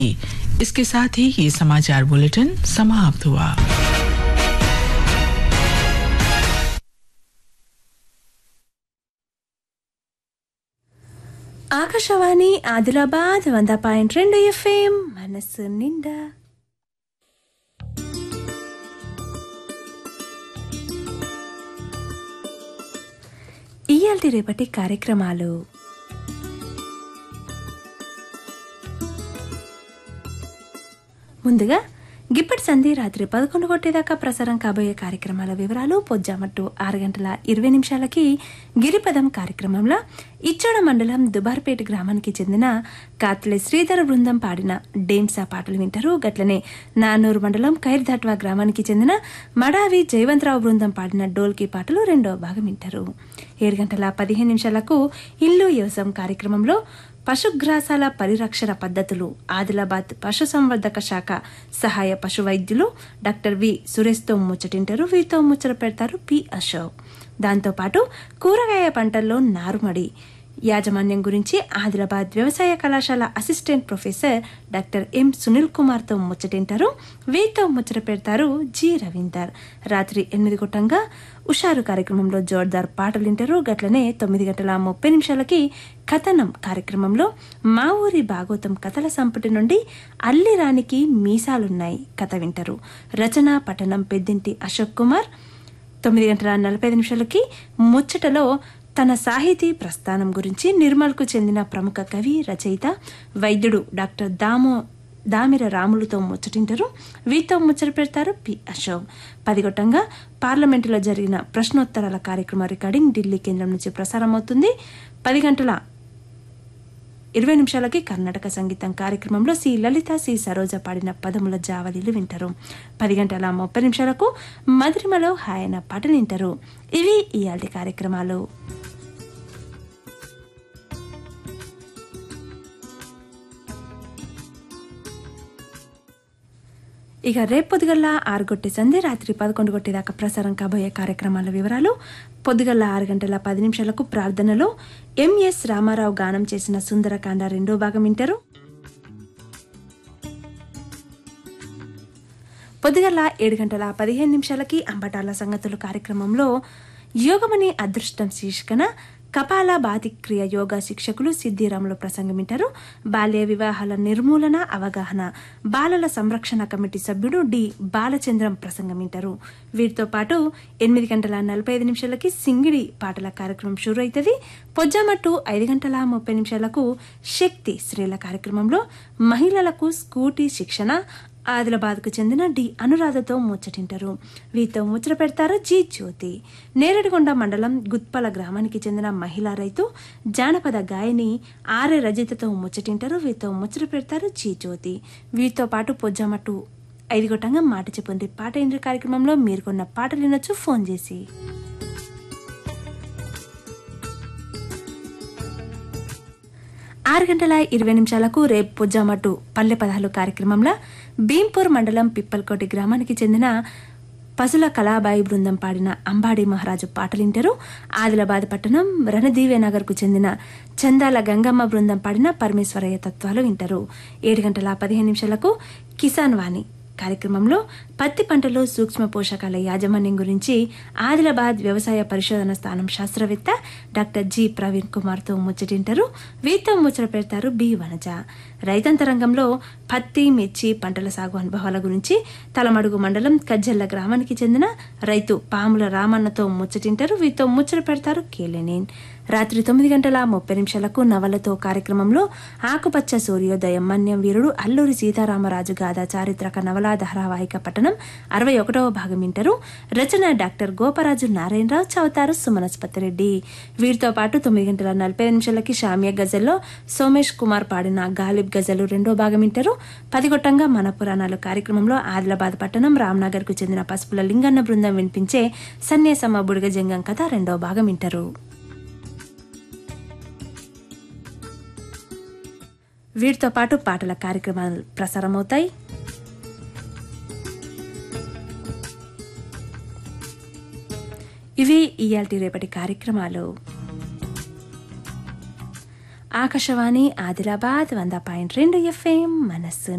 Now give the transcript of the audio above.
इसके साथ ही ये समाचार बुलेटिन समाप्त हुआ ఆకాశవాణి ఆదిలాబాద్ వంద పాయింట్ రెండు ఎఫ్ఎం మనసు నిండా ఇయాల్టి రేపటి కార్యక్రమాలు ముందుగా గిప్పటి సంధి రాత్రి పదకొండు కొట్టేదాకా ప్రసారం కాబోయే కార్యక్రమాల వివరాలు పొజ్జామట్టు ఆరు గంటల ఇరవై నిమిషాలకి గిరిపదం కార్యక్రమంలో ఇచ్చోడ మండలం దుబార్పేట గ్రామానికి చెందిన కాత్లే శ్రీధర బృందం పాడిన డేమ్సా పాటలు వింటారు గట్లనే నానూరు మండలం ఖైర్దాట్వా గ్రామానికి చెందిన మడావి జయవంతరావు బృందం పాడిన డోల్కి పాటలు రెండో భాగం వింటారు ఏడు గంటల పదిహేను నిమిషాలకు ఇల్లు వ్యవసాయం కార్యక్రమంలో పశుగ్రాసాల పరిరక్షణ పద్ధతులు ఆదిలాబాద్ పశు సంవర్ధక శాఖ సహాయ పశు వైద్యులు డాక్టర్ వి సురేష్తో ముచ్చటింటారు వీరితో ముచ్చట పెడతారు పి అశోక్ దాంతోపాటు కూరగాయ పంటల్లో నారుమడి యాజమాన్యం గురించి ఆదిలాబాద్ వ్యవసాయ కళాశాల assistant professor doctor M Sunil కుమార్తో ముచ్చటింటారు వీరితో ముచ్చట పెడతారు జి రవీందర్ రాత్రి ఎనిమిది కొట్టంగా ఉషారు కార్యక్రమంలో జోర్దార్ పాటలు వింటారు గట్లనే తొమ్మిది గంటల ముప్పై నిమిషాలకి కథనం కార్యక్రమంలో మా ఊరి భాగవతం కథల సంపుటి నుండి అల్లిరానికి మీసాలున్నాయి కథ వింటారు రచన పఠనం పెద్దింటి అశోక్ కుమార్ తొమ్మిది గంటల నలభై ఐదు నిమిషాలకి ముచ్చటలో తన సాహితీ ప్రస్థానం గురించి నిర్మల్కు చెందిన ప్రముఖ కవి రచయిత వైద్యుడు డాక్టర్ దామో దామిర రాములతో ముచ్చటింటారు వీరితో ముచ్చట పెడతారు పి అశోక్ పదిగొట్టంగా పార్లమెంటులో జరిగిన ప్రశ్నోత్తరాల కార్యక్రమ రికార్డింగ్ ఢిల్లీ కేంద్రం నుంచి ప్రసారమవుతుంది పది గంటల ఇరవై నిమిషాలకి కర్ణాటక సంగీతం కార్యక్రమంలో సి లలిత సి సరోజ పాడిన పదముల జావలీలు వింటారు పది గంటల ముప్పై నిమిషాలకు మధురిమలో హాయన పాటలు వింటారు ఇవి ఇయాల్టి కార్యక్రమాలు ఇక రేపు పొద్దుగల్ల ఆరు గొట్టె సంధి రాత్రి పదకొండు గొట్టె దాకా ప్రసారం కాబోయే కార్యక్రమాల వివరాలు పొద్దుగల్ల ఆరు గంటల పది నిమిషాలకు ప్రార్థనలో ఎంఎస్ రామారావు గానం చేసిన సుందరకాండ రెండో భాగం వింటారు పొద్దుగల్ల ఏడు గంటల పదిహేను నిమిషాలకి అంబటాల సంగతులు కార్యక్రమంలో యోగమని అదృష్టం శీర్షికన కపాల బాధిక్రియ యోగా శిక్షకులు సిద్దిరాములు ప్రసంగమింటారు బాల్య వివాహాల నిర్మూలన అవగాహన బాలల సంరక్షణ కమిటీ సభ్యుడు డి బాలచంద్రం ప్రసంగమింటారు వీరితో పాటు ఎనిమిది గంటల నలభై ఐదు నిమిషాలకి సింగిడి పాటల కార్యక్రమం షురు అవుతుంది పొజ్జామట్టు ఐదు గంటల ముప్పై నిమిషాలకు శక్తి స్త్రీల కార్యక్రమంలో మహిళలకు స్కూటీ శిక్షణ ఆదిలాబాద్కు చెందిన డి అనురాధతో ముచ్చటింటారు వీరితో ముచ్చట పెడతారు జి జ్యోతి నేరడిగొండ మండలం గుత్పల గ్రామానికి చెందిన మహిళా రైతు జానపద గాయని ఆర్య రజితతో ముచ్చటింటారు వీరితో ముచ్చట పెడతారు జి జ్యోతి వీరితో పాటు పొజ్జామట్టు ఐదు గొట్టంగా మాట చెప్పుంది పాట ఇంటి కార్యక్రమంలో మీరు కొన్న పాటలు వినొచ్చు ఫోన్ చేసి ఆరు గంటల ఇరవై నిమిషాలకు రేపు పొజ్జామట్టు పల్లె పదాలు కార్యక్రమంలో భీంపూర్ మండలం పిప్పల్కోటి గ్రామానికి చెందిన పసుల కళాబాయి బృందం పాడిన అంబాడి మహారాజు పాటలింటారు ఆదిలాబాద్ పట్టణం రణదీవేనగర్కు చెందిన చందాల గంగమ్మ బృందం పాడిన పరమేశ్వరయ్య తత్వాలు వింటారు ఏడు గంటల పదిహేను నిమిషాలకు కిసాన్ వాణి కార్యక్రమంలో పత్తి పంటలో సూక్ష్మ పోషకాల యాజమాన్యం గురించి ఆదిలాబాద్ వ్యవసాయ పరిశోధన స్థానం శాస్త్రవేత్త డాక్టర్ జి ప్రవీణ్ కుమార్తో ముచ్చటింటారు వీరితో ముచ్చట పెడతారు బి వనజ రైతాంతరంగంలో పత్తి మిర్చి పంటల సాగు అనుభవాల గురించి తలమడుగు మండలం కజ్జల్ల గ్రామానికి చెందిన రైతు పాముల రామన్నతో ముచ్చటింటారు వీరితో ముచ్చట పెడతారు కేలెనేన్ రాత్రి తొమ్మిది గంటల ముప్పై నిమిషాలకు నవలతో కార్యక్రమంలో ఆకుపచ్చ సూర్యోదయం మన్యం వీరుడు అల్లూరి సీతారామరాజు గాథ చారిత్రక నవలా ధారావాహిక పట్టణం అరవై ఒకటవ భాగం వింటారు రచన డాక్టర్ గోపరాజు నారాయణరావు చదువుతారు సుమనస్పతి రెడ్డి వీరితో పాటు తొమ్మిది గంటల నలభై నిమిషాలకి షామియా గజల్లో సోమేష్ కుమార్ పాడిన గాలిబ్ గజలు రెండో భాగం వింటారు పదిగొట్టంగా మన పురాణాలు కార్యక్రమంలో ఆదిలాబాద్ పట్టణం రామ్నగర్ కు చెందిన పసుపుల లింగన్న బృందం వినిపించే సన్యాసమ్మ బుడిగ జంగం కథ రెండో భాగం వింటారు వీటితో పాటు పాటల కార్యక్రమాలు ప్రసారమవుతాయి ఇవి ఇయాల్టి రేపటి కార్యక్రమాలు ఆకాశవాణి ఆదిలాబాద్ వంద పాయింట్ రెండు ఎఫ్ఎం మనస్సు